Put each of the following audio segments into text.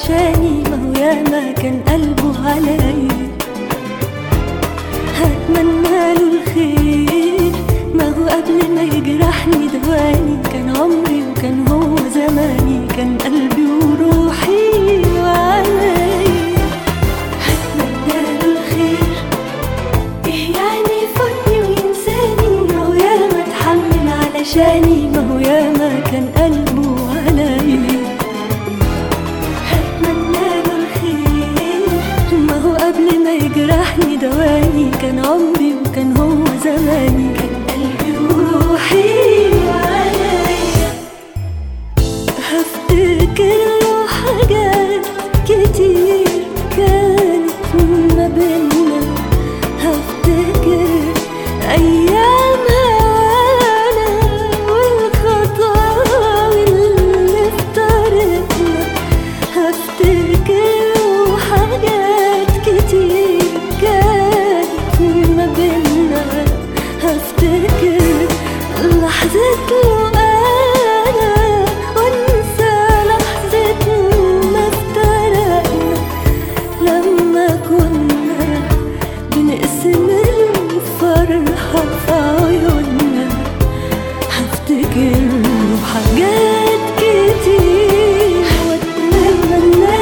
علشاني ما هو ياما كان قلبه عليا هتمنى له الخير ما هو قبل ما يجرحني دواني كان عمري وكان هو زماني كان قلبي وروحي وعليا هتمنى له الخير ايه يعني يفوتني وينساني ما هو ياما اتحمل علشاني ما هو ياما كان قلبه عليا هتمنى له الخير ما هو قبل ما يجرحني دواني كان عمري وكان هو زماني كان قلبي وروحي وعليا هفتكر له حاجات كتير كانت ما بينا هفتكر أيامها أنا والخطاوي اللي افترقنا هفتكر حاجات كتير كانت ما بينا هفتكر لحظة أنا وانسى لحظة ما افترقنا لما كنا بنقسم الفرحة في عيوننا هفتكر له حاجات كتير واتمنى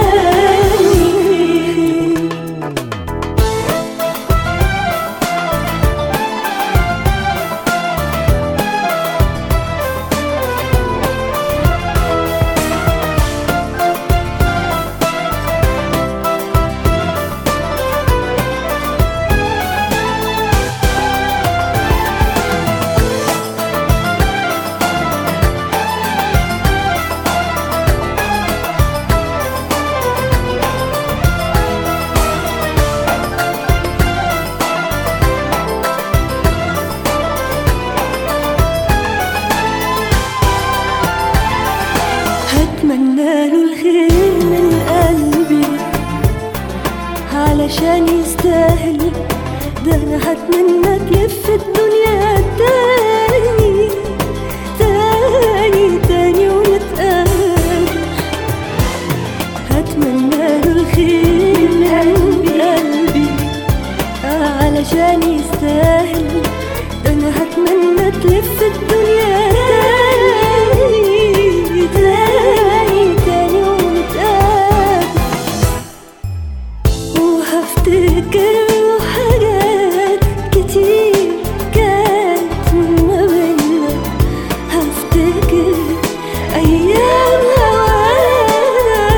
هتمنى له الخير من قلبي علشان يستاهل ده انا هتمنى تلف الدنيا تاني تاني تاني ونتقابل هتمنى له الخير من قلبي علشان يستاهل ده انا هتمنى تلف الدنيا تاني تاني تاني ونتقابل وهفتكر له حاجات كتير كانت ما بينا هفتكر أيام هوانا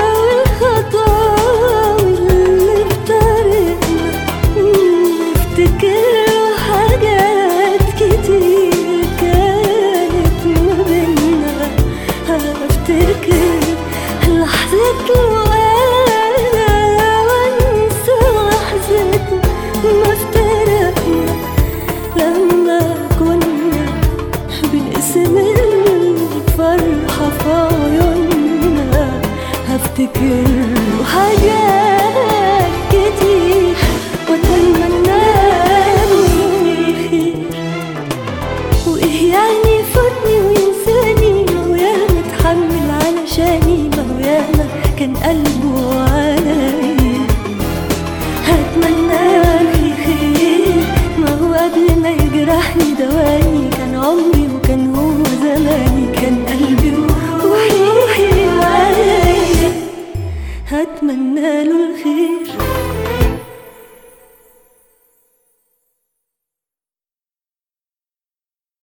والخطاوي اللي افترقنا نفتكر له حاجات كتير كانت ما بينا هفتكر لحظة وأنا وأنسى لحظة ما افترقنا لما كنا بنقسم الفرحة في عيوننا هفتكر له حاجات